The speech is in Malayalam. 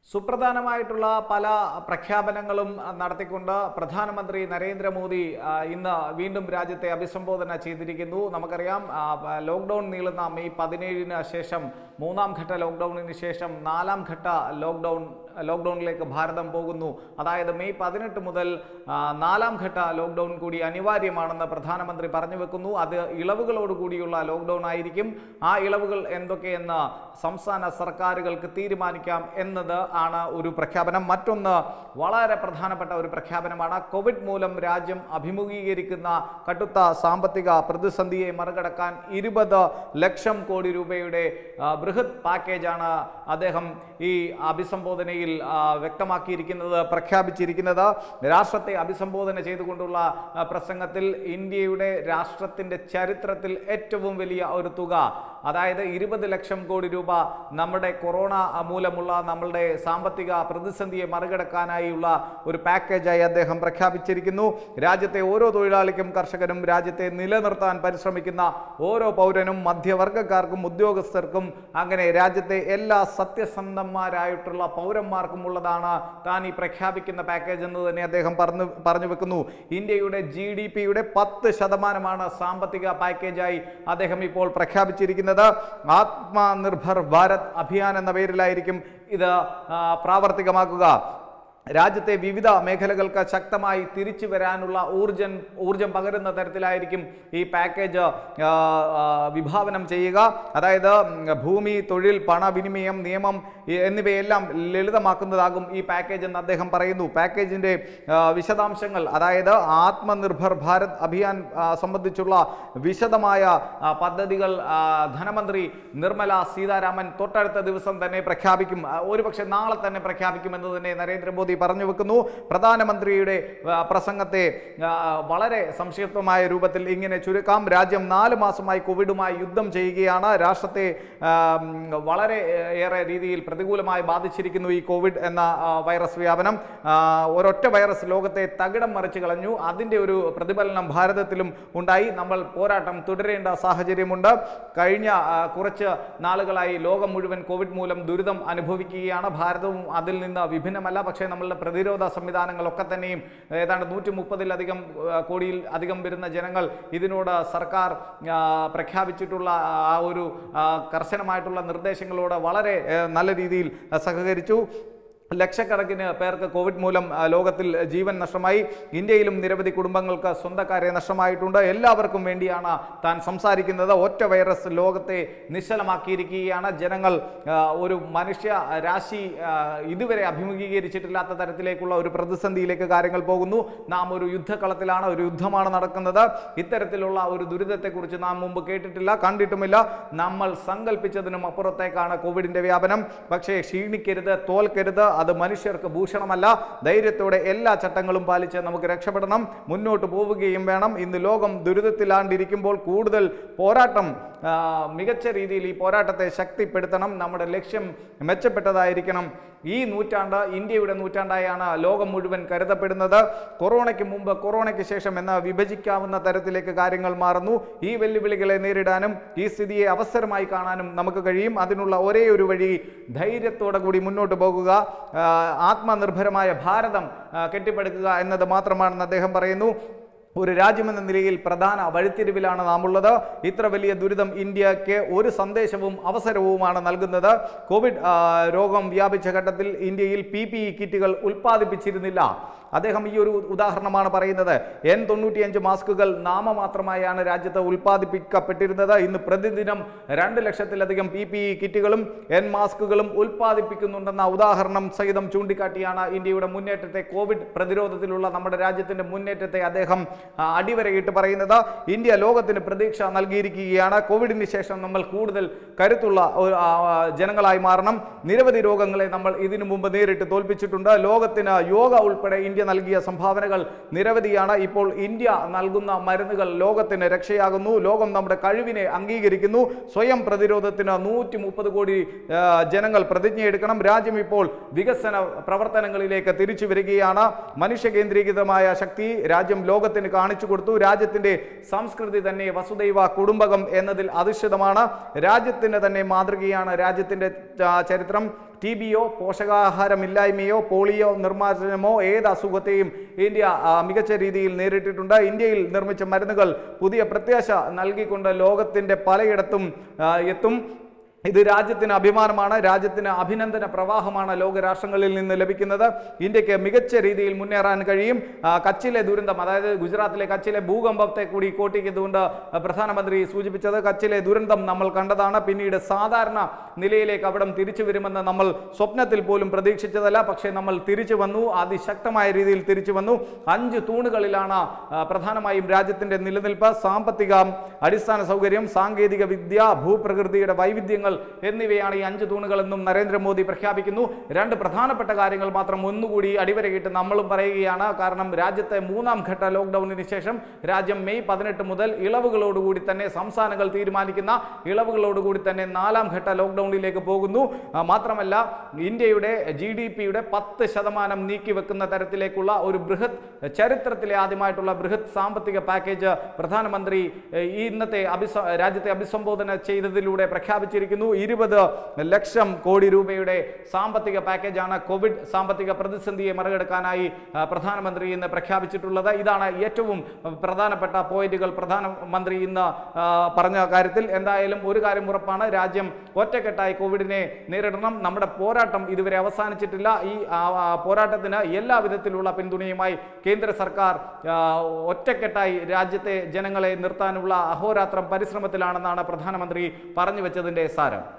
സുപ്രധാനമായിട്ടുള്ള പല പ്രഖ്യാപനങ്ങളും അഹ്, നടത്തിക്കൊണ്ട് പ്രധാനമന്ത്രി നരേന്ദ്രമോദി ആ, ഇന്ന് വീണ്ടും രാജ്യത്തെ അഭിസംബോധന ചെയ്തിരിക്കുന്നു നമുക്കറിയാം ആ, പ- ലോക്ക്ഡൗൺ നീളുന്ന മെയ് പതിനേഴിന് ശേഷം മൂന്നാം ഘട്ട ലോക്ക്ഡൗണിന് ശേഷം നാലാം ഘട്ട ലോക്ക്ഡൗൺ ലോക്ക്ഡൗണിലേക്ക് ഭാരതം പോകുന്നു അതായത് മെയ് പതിനെട്ട് മുതൽ ആ, നാലാം ഘട്ട ലോക്ക്ഡൗൺ കൂടി അനിവാര്യമാണെന്ന് പ്രധാനമന്ത്രി പറഞ്ഞു വെക്കുന്നു അത് ഇളവുകളോടുകൂടിയുള്ള ലോക്ക്ഡൗൺ ആയിരിക്കും ആ ഇളവുകൾ എന്തൊക്കെയെന്ന് സംസ്ഥാന സർക്കാരുകൾക്ക് തീരുമാനിക്കാം എന്നത് ആണ് ഒരു പ്രഖ്യാപനം മറ്റൊന്ന് വളരെ പ്രധാനപ്പെട്ട ഒരു പ്രഖ്യാപനമാണ് കോവിഡ് മൂലം രാജ്യം അഭിമുഖീകരിക്കുന്ന കടുത്ത സാമ്പത്തിക പ്രതിസന്ധിയെ മറികടക്കാൻ ഇരുപത് ലക്ഷം കോടി രൂപയുടെ ആ, ബൃഹത് പാക്കേജാണ് അദ്ദേഹം ഈ അഭിസംബോധനയിൽ ആ, വ്യക്തമാക്കിയിരിക്കുന്നത് പ്രഖ്യാപിച്ചിരിക്കുന്നത് രാഷ്ട്രത്തെ അഭിസംബോധന ചെയ്തുകൊണ്ടുള്ള ആ, പ്രസംഗത്തിൽ ഇന്ത്യയുടെ രാഷ്ട്രത്തിൻ്റെ ചരിത്രത്തിൽ ഏറ്റവും വലിയ ഒരു തുക അതായത് ഇരുപത് ലക്ഷം കോടി രൂപ നമ്മുടെ കൊറോണ മൂലമുള്ള നമ്മളുടെ സാമ്പത്തിക പ്രതിസന്ധിയെ മറികടക്കാനായുള്ള ഒരു പാക്കേജായി അദ്ദേഹം പ്രഖ്യാപിച്ചിരിക്കുന്നു രാജ്യത്തെ ഓരോ തൊഴിലാളിക്കും കർഷകനും രാജ്യത്തെ നിലനിർത്താൻ പരിശ്രമിക്കുന്ന ഓരോ പൗരനും മധ്യവർഗക്കാർക്കും ഉദ്യോഗസ്ഥർക്കും അങ്ങനെ രാജ്യത്തെ എല്ലാ സത്യസന്ധന്മാരായിട്ടുള്ള പൗരന്മാർക്കും ഉള്ളതാണ് താൻ ഈ പ്രഖ്യാപിക്കുന്ന പാക്കേജ് എന്ന് തന്നെ അദ്ദേഹം പറഞ്ഞു പറഞ്ഞു വെക്കുന്നു ഇന്ത്യയുടെ ജി ഡി പിയുടെ പത്ത് ശതമാനമാണ് സാമ്പത്തിക പാക്കേജായി അദ്ദേഹം ഇപ്പോൾ പ്രഖ്യാപിച്ചിരിക്കുന്നത് ആത്മനിർഭർ ഭാരത് അഭിയാൻ എന്ന പേരിലായിരിക്കും ഇത് ആ, പ്രാവർത്തികമാക്കുക രാജ്യത്തെ വിവിധ മേഖലകൾക്ക് ശക്തമായി തിരിച്ചു വരാനുള്ള ഊർജം ഊർജം പകരുന്ന തരത്തിലായിരിക്കും ഈ പാക്കേജ് ആ, ആ, വിഭാവനം ചെയ്യുക അതായത് ഉം, ഭൂമി തൊഴിൽ പണവിനിമയം നിയമം ഈ- എന്നിവയെല്ലാം ലളിതമാക്കുന്നതാകും ഈ പാക്കേജ് എന്ന് അദ്ദേഹം പറയുന്നു പാക്കേജിൻ്റെ ആ, വിശദാംശങ്ങൾ അതായത് ആത്മനിർഭർ ഭാരത് അഭിയാൻ ആ, സംബന്ധിച്ചുള്ള വിശദമായ ആ, പദ്ധതികൾ ആ, ധനമന്ത്രി നിർമ്മല സീതാരാമൻ തൊട്ടടുത്ത ദിവസം തന്നെ പ്രഖ്യാപിക്കും ആ, ഒരുപക്ഷെ നാളെ തന്നെ പ്രഖ്യാപിക്കുമെന്ന് തന്നെ നരേന്ദ്രമോദി പറഞ്ഞു വെക്കുന്നു പ്രധാനമന്ത്രിയുടെ ആ, പ്രസംഗത്തെ ആ, വളരെ സംക്ഷിപ്തമായ രൂപത്തിൽ ഇങ്ങനെ ചുരുക്കാം രാജ്യം നാല് മാസമായി കോവിഡുമായി യുദ്ധം ചെയ്യുകയാണ് രാഷ്ട്രത്തെ ആ, ഉം, വളരെ ഏറെ രീതിയിൽ പ്രതികൂലമായി ബാധിച്ചിരിക്കുന്നു ഈ കോവിഡ് എന്ന ആ, വൈറസ് വ്യാപനം ആ, ഒരൊറ്റ വൈറസ് ലോകത്തെ തകിടം മറിച്ച് കളഞ്ഞു അതിൻ്റെ ഒരു പ്രതിഫലനം ഭാരതത്തിലും ഉണ്ടായി നമ്മൾ പോരാട്ടം തുടരേണ്ട സാഹചര്യമുണ്ട് കഴിഞ്ഞ ആ, കുറച്ച് നാളുകളായി ലോകം മുഴുവൻ കോവിഡ് മൂലം ദുരിതം അനുഭവിക്കുകയാണ് ഭാരതവും അതിൽ നിന്ന് വിഭിന്നമല്ല പക്ഷേ നമ്മളുടെ പ്രതിരോധ സംവിധാനങ്ങളൊക്കെ തന്നെയും ഏതാണ്ട് നൂറ്റി മുപ്പതിലധികം കോടിയിൽ അധികം വരുന്ന ജനങ്ങൾ ഇതിനോട് സർക്കാർ ആ, പ്രഖ്യാപിച്ചിട്ടുള്ള ആ ഒരു ആ, കർശനമായിട്ടുള്ള നിർദ്ദേശങ്ങളോട് വളരെ ഏ, നല്ല രീതിയിൽ ആ, സഹകരിച്ചു ലക്ഷക്കണക്കിന് പേർക്ക് കോവിഡ് മൂലം ആ, ലോകത്തിൽ ജീവൻ നഷ്ടമായി ഇന്ത്യയിലും നിരവധി കുടുംബങ്ങൾക്ക് സ്വന്തക്കാരെ നഷ്ടമായിട്ടുണ്ട് എല്ലാവർക്കും വേണ്ടിയാണ് താൻ സംസാരിക്കുന്നത് ഒറ്റ വൈറസ് ലോകത്തെ നിശ്ചലമാക്കിയിരിക്കുകയാണ് ജനങ്ങൾ ആ, ഒരു മനുഷ്യ രാശി ആ, ഇതുവരെ അഭിമുഖീകരിച്ചിട്ടില്ലാത്ത തരത്തിലേക്കുള്ള ഒരു പ്രതിസന്ധിയിലേക്ക് കാര്യങ്ങൾ പോകുന്നു നാം ഒരു യുദ്ധക്കളത്തിലാണ് ഒരു യുദ്ധമാണ് നടക്കുന്നത് ഇത്തരത്തിലുള്ള ഒരു ദുരിതത്തെക്കുറിച്ച് നാം മുമ്പ് കേട്ടിട്ടില്ല കണ്ടിട്ടുമില്ല നമ്മൾ സങ്കല്പിച്ചതിനും അപ്പുറത്തേക്കാണ് കോവിഡിന്റെ വ്യാപനം പക്ഷേ ക്ഷീണിക്കരുത് തോൽക്കരുത് അത് മനുഷ്യർക്ക് ഭൂഷണമല്ല ധൈര്യത്തോടെ എല്ലാ ചട്ടങ്ങളും പാലിച്ച് നമുക്ക് രക്ഷപ്പെടണം മുന്നോട്ട് പോവുകയും വേണം ഇന്ന് ലോകം ദുരിതത്തിലാണ്ടിരിക്കുമ്പോൾ കൂടുതൽ പോരാട്ടം ആ, മികച്ച രീതിയിൽ ഈ പോരാട്ടത്തെ ശക്തിപ്പെടുത്തണം നമ്മുടെ ലക്ഷ്യം മെച്ചപ്പെട്ടതായിരിക്കണം ഈ നൂറ്റാണ്ട് ഇന്ത്യയുടെ നൂറ്റാണ്ടായാണ് ലോകം മുഴുവൻ കരുതപ്പെടുന്നത് കൊറോണയ്ക്ക് മുമ്പ് കൊറോണയ്ക്ക് ശേഷം എന്ന വിഭജിക്കാവുന്ന തരത്തിലേക്ക് കാര്യങ്ങൾ മാറുന്നു ഈ വെല്ലുവിളികളെ നേരിടാനും ഈ സ്ഥിതിയെ അവസരമായി കാണാനും നമുക്ക് കഴിയും അതിനുള്ള ഒരേ ഒരു വഴി ധൈര്യത്തോടെ കൂടി മുന്നോട്ട് പോകുക ആ, ആത്മനിർഭരമായ ഭാരതം ആ, കെട്ടിപ്പടുക്കുക എന്നത് മാത്രമാണെന്ന് അദ്ദേഹം പറയുന്നു ഒരു രാജ്യമെന്ന നിലയിൽ പ്രധാന വഴിത്തിരിവിലാണ് നാം ഉള്ളത് ഇത്ര വലിയ ദുരിതം ഇന്ത്യക്ക് ഒരു സന്ദേശവും അവസരവുമാണ് നൽകുന്നത് കോവിഡ് ആ, രോഗം വ്യാപിച്ച ഘട്ടത്തിൽ ഇന്ത്യയിൽ പി പി ഇ കിറ്റുകൾ ഉൽപ്പാദിപ്പിച്ചിരുന്നില്ല അദ്ദേഹം ഈ ഒരു ഉദാഹരണമാണ് പറയുന്നത് എൻ തൊണ്ണൂറ്റിയഞ്ച് മാസ്കുകൾ നാമമാത്രമായാണ് രാജ്യത്ത് ഉൽപ്പാദിപ്പിക്കപ്പെട്ടിരുന്നത് ഇന്ന് പ്രതിദിനം രണ്ട് ലക്ഷത്തിലധികം പി പി ഇ കിറ്റുകളും എൻ മാസ്കുകളും ഉൽപ്പാദിപ്പിക്കുന്നുണ്ടെന്ന ഉദാഹരണം സഹിതം ചൂണ്ടിക്കാട്ടിയാണ് ഇന്ത്യയുടെ മുന്നേറ്റത്തെ കോവിഡ് പ്രതിരോധത്തിലുള്ള നമ്മുടെ രാജ്യത്തിന്റെ മുന്നേറ്റത്തെ അദ്ദേഹം ആ, അടിവരയിട്ട് പറയുന്നത് ഇന്ത്യ ലോകത്തിന് പ്രതീക്ഷ നൽകിയിരിക്കുകയാണ് കോവിഡിന് ശേഷം നമ്മൾ കൂടുതൽ കരുത്തുള്ള ഒരു, ആ, ആ, ജനങ്ങളായി മാറണം നിരവധി രോഗങ്ങളെ നമ്മൾ ഇതിനു മുമ്പ് നേരിട്ട് തോൽപ്പിച്ചിട്ടുണ്ട് ലോകത്തിന് യോഗ ഉൾപ്പെടെ ഇന്ത്യ നൽകിയ സംഭാവനകൾ നിരവധിയാണ് ഇപ്പോൾ ഇന്ത്യ നൽകുന്ന മരുന്നുകൾ ലോകത്തിന് രക്ഷയാകുന്നു ലോകം നമ്മുടെ കഴിവിനെ അംഗീകരിക്കുന്നു സ്വയം പ്രതിരോധത്തിന് നൂറ്റി മുപ്പത് കോടി ആ, ജനങ്ങൾ പ്രതിജ്ഞയെടുക്കണം രാജ്യം ഇപ്പോൾ വികസന പ്രവർത്തനങ്ങളിലേക്ക് തിരിച്ചു വരികയാണ് മനുഷ്യ കേന്ദ്രീകൃതമായ ശക്തി രാജ്യം ലോകത്തിന് കാണിച്ചു കൊടുത്തു രാജ്യത്തിന്റെ സംസ്കൃതി തന്നെ വസുദൈവ കുടുംബകം എന്നതിൽ അധിഷ്ഠിതമാണ് രാജ്യത്തിന് തന്നെ മാതൃകയാണ് രാജ്യത്തിന്റെ ആ, ചരിത്രം ടി ബിയോ പോഷകാഹാരമില്ലായ്മയോ പോളിയോ നിർമ്മാർജ്ജനമോ ഏത് അസുഖത്തെയും ഇന്ത്യ ആ, മികച്ച രീതിയിൽ നേരിട്ടിട്ടുണ്ട് ഇന്ത്യയിൽ നിർമ്മിച്ച മരുന്നുകൾ പുതിയ പ്രത്യാശ നൽകിക്കൊണ്ട് ലോകത്തിൻ്റെ പലയിടത്തും ആ, എത്തും ഇത് രാജ്യത്തിന് അഭിമാനമാണ് രാജ്യത്തിന് അഭിനന്ദന പ്രവാഹമാണ് ലോകരാഷ്ട്രങ്ങളിൽ നിന്ന് ലഭിക്കുന്നത് ഇന്ത്യക്ക് മികച്ച രീതിയിൽ മുന്നേറാൻ കഴിയും ആ, കച്ചിലെ ദുരന്തം അതായത് ഗുജറാത്തിലെ കച്ചിലെ ഭൂകമ്പത്തെ കൂടി കോട്ടിക്കുന്നതുകൊണ്ട് പ്രധാനമന്ത്രി സൂചിപ്പിച്ചത് കച്ചിലെ ദുരന്തം നമ്മൾ കണ്ടതാണ് പിന്നീട് സാധാരണ നിലയിലേക്ക് അവിടം തിരിച്ചു വരുമെന്ന് നമ്മൾ സ്വപ്നത്തിൽ പോലും പ്രതീക്ഷിച്ചതല്ല പക്ഷേ നമ്മൾ തിരിച്ചു വന്നു അതിശക്തമായ രീതിയിൽ തിരിച്ചു വന്നു അഞ്ച് തൂണുകളിലാണ് ആ, പ്രധാനമായും രാജ്യത്തിന്റെ നിലനിൽപ്പ് സാമ്പത്തിക അടിസ്ഥാന സൗകര്യം സാങ്കേതിക വിദ്യ ഭൂപ്രകൃതിയുടെ വൈവിധ്യങ്ങൾ എന്നിവയാണ് ഈ അഞ്ച് തൂണുകളെന്നും നരേന്ദ്രമോദി പ്രഖ്യാപിക്കുന്നു രണ്ട് പ്രധാനപ്പെട്ട കാര്യങ്ങൾ മാത്രം ഒന്നുകൂടി അടിവരയിട്ട് നമ്മളും പറയുകയാണ് കാരണം രാജ്യത്തെ മൂന്നാം ഘട്ട ലോക്ക്ഡൌണിന് ശേഷം രാജ്യം മെയ് പതിനെട്ട് മുതൽ ഇളവുകളോടുകൂടി തന്നെ സംസ്ഥാനങ്ങൾ തീരുമാനിക്കുന്ന ഇളവുകളോടുകൂടി തന്നെ നാലാം ഘട്ട ലോക്ക്ഡൌണിലേക്ക് പോകുന്നു ആ, മാത്രമല്ല ഇന്ത്യയുടെ ജി ഡി പിയുടെ പത്ത് ശതമാനം നീക്കിവെക്കുന്ന തരത്തിലേക്കുള്ള ഒരു ബൃഹത് ചരിത്രത്തിലെ ആദ്യമായിട്ടുള്ള ബൃഹത് സാമ്പത്തിക പാക്കേജ് പ്രധാനമന്ത്രി ഏഹ്, ഈ ഇന്നത്തെ അഭിസ രാജ്യത്തെ അഭിസംബോധന ചെയ്തതിലൂടെ പ്രഖ്യാപിച്ചിരിക്കുന്നു ഇരുപത് ലക്ഷം കോടി രൂപയുടെ സാമ്പത്തിക പാക്കേജാണ് കോവിഡ് സാമ്പത്തിക പ്രതിസന്ധിയെ മറികടക്കാനായി ആ, പ്രധാനമന്ത്രി ഇന്ന് പ്രഖ്യാപിച്ചിട്ടുള്ളത് ഇതാണ് ഏറ്റവും പ്രധാനപ്പെട്ട പോയിന്റുകൾ പ്രധാനമന്ത്രി ഇന്ന് ആ, പറഞ്ഞ കാര്യത്തിൽ എന്തായാലും ഒരു കാര്യം ഉറപ്പാണ് രാജ്യം ഒറ്റക്കെട്ടായി കോവിഡിനെ നേരിടണം നമ്മുടെ പോരാട്ടം ഇതുവരെ അവസാനിച്ചിട്ടില്ല ഈ ആ, ആ, പോരാട്ടത്തിന് എല്ലാ വിധത്തിലുള്ള പിന്തുണയുമായി കേന്ദ്ര സർക്കാർ ആ, ഒറ്റക്കെട്ടായി രാജ്യത്തെ ജനങ്ങളെ നിർത്താനുള്ള അഹോരാത്രം പരിശ്രമത്തിലാണെന്നാണ് പ്രധാനമന്ത്രി പറഞ്ഞു വെച്ചതിൻ്റെ സാരം